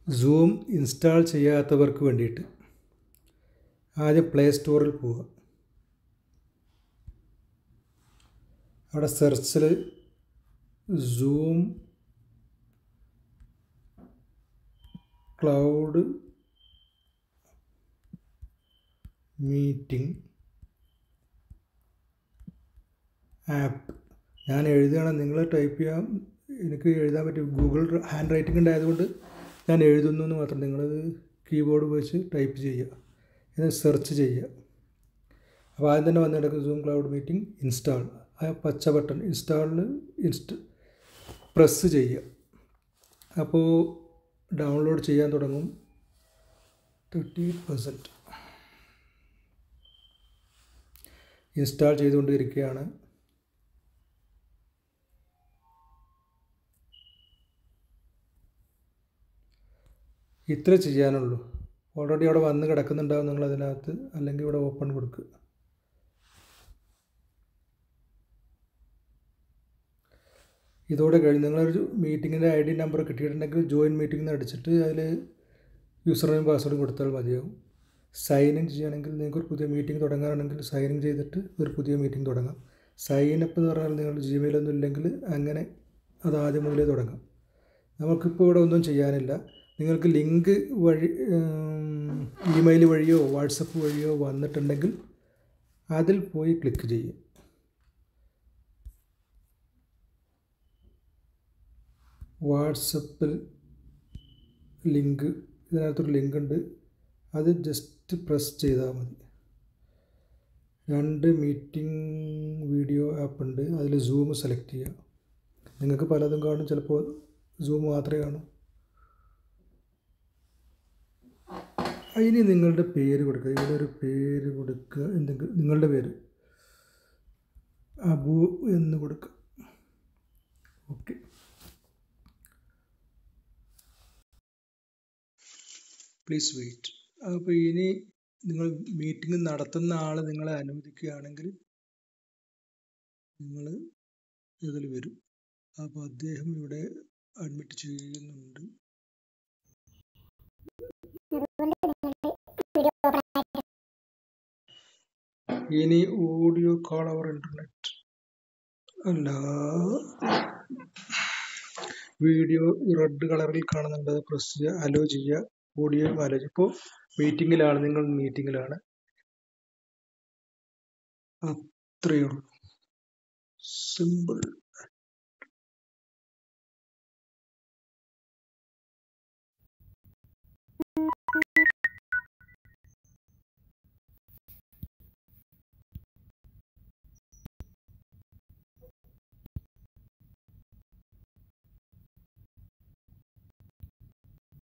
zoom install ചെയ്യാത്തവർക്ക് വേണ്ടിയിട്ട് ആദ്യം play സ്റ്റോറിൽ പോവുക അവിടെ സെർച്ചിൽ സൂം ക്ലൗഡ് മീറ്റിംഗ് ആപ്പ് ഞാൻ എഴുതുകയാണ് നിങ്ങൾ ടൈപ്പ് ചെയ്യാൻ എനിക്ക് എഴുതാൻ പറ്റും ഗൂഗിൾ ഹാൻഡ് റൈറ്റിംഗ് ഉണ്ടായതുകൊണ്ട് ഞാൻ എഴുതുന്നു എന്ന് മാത്രം നിങ്ങളത് കീബോർഡ് ഉപയോഗിച്ച് ടൈപ്പ് ചെയ്യുക എന്നിട്ട് സെർച്ച് ചെയ്യുക അപ്പോൾ ആദ്യം തന്നെ വന്ന് കിടക്കും സൂം ക്ലൗഡ് മീറ്റിംഗ് ഇൻസ്റ്റാൾ ആ പച്ച ബട്ടൺ ഇൻസ്റ്റാളിൽ ഇൻസ്റ്റ പ്രസ് ചെയ്യുക അപ്പോൾ ഡൗൺലോഡ് ചെയ്യാൻ തുടങ്ങും തേർട്ടി പെർസെൻറ്റ് ഇൻസ്റ്റാൾ ചെയ്തുകൊണ്ടിരിക്കുകയാണ് ഇത്ര ചെയ്യാനുള്ളൂ ഓൾറെഡി അവിടെ വന്ന് കിടക്കുന്നുണ്ടാവും നിങ്ങൾ അതിനകത്ത് അല്ലെങ്കിൽ ഇവിടെ ഓപ്പൺ കൊടുക്കുക ഇതോടെ കഴിഞ്ഞ് നിങ്ങളൊരു മീറ്റിങ്ങിൻ്റെ ഐ ഡി നമ്പർ കിട്ടിയിട്ടുണ്ടെങ്കിൽ ജോയിൻ മീറ്റിംഗ് എന്ന് അടിച്ചിട്ട് അതിൽ യൂസർ നെയിം പാസ്വേഡ് കൊടുത്താൽ മതിയാവും സൈൻ ഇൻ ചെയ്യുകയാണെങ്കിൽ നിങ്ങൾക്ക് ഒരു പുതിയ മീറ്റിംഗ് തുടങ്ങാനാണെങ്കിൽ സൈൻ ഇൻ ചെയ്തിട്ട് ഒരു പുതിയ മീറ്റിംഗ് തുടങ്ങാം സൈൻ അപ്പ് എന്ന് പറഞ്ഞാൽ നിങ്ങൾ ജിമെയിലൊന്നും ഇല്ലെങ്കിൽ അങ്ങനെ അത് ആദ്യം മുതലേ തുടങ്ങാം നമുക്കിപ്പോൾ ഇവിടെ ഒന്നും ചെയ്യാനില്ല നിങ്ങൾക്ക് ലിങ്ക് വഴി ഇമെയിൽ വഴിയോ വാട്സപ്പ് വഴിയോ വന്നിട്ടുണ്ടെങ്കിൽ അതിൽ പോയി ക്ലിക്ക് ചെയ്യും വാട്സപ്പിൽ ലിങ്ക് ഇതിനകത്തൊരു ലിങ്ക് ഉണ്ട് അത് ജസ്റ്റ് പ്രസ് ചെയ്താൽ മതി രണ്ട് മീറ്റിംഗ് വീഡിയോ ആപ്പ് ഉണ്ട് അതിൽ സൂം സെലക്ട് ചെയ്യുക നിങ്ങൾക്ക് പലതും കാണും ചിലപ്പോൾ സൂം മാത്രമേ കാണൂ അതിന് നിങ്ങളുടെ പേര് കൊടുക്കുക ഇവിടെ ഒരു പേര് കൊടുക്കുക എന്തെങ്കിലും നിങ്ങളുടെ പേര് അബു എന്ന് കൊടുക്കുക ഓക്കെ പ്ലീസ് വെയിറ്റ് അപ്പോൾ ഇനി നിങ്ങൾ മീറ്റിംഗ് നടത്തുന്ന ആൾ നിങ്ങളെ അനുവദിക്കുകയാണെങ്കിൽ നിങ്ങൾ ഇതിൽ വരും അപ്പോൾ അദ്ദേഹം ഇവിടെ അഡ്മിറ്റ് ചെയ്യുന്നുണ്ട് ഇനി ഓഡിയോ കോൾ അവർ ഇന്റർനെറ്റ് അല്ല വീഡിയോ റെഡ് കളറിൽ കാണുന്നുണ്ട് അത് പ്രസ് ചെയ്യുക അലോ ചെയ്യുക ഓഡിയോ അലോ ഇപ്പോൾ മീറ്റിങ്ങിലാണ് നിങ്ങൾ മീറ്റിങ്ങിലാണ് അത്രയേ ഉള്ളൂ സിമ്പിൾ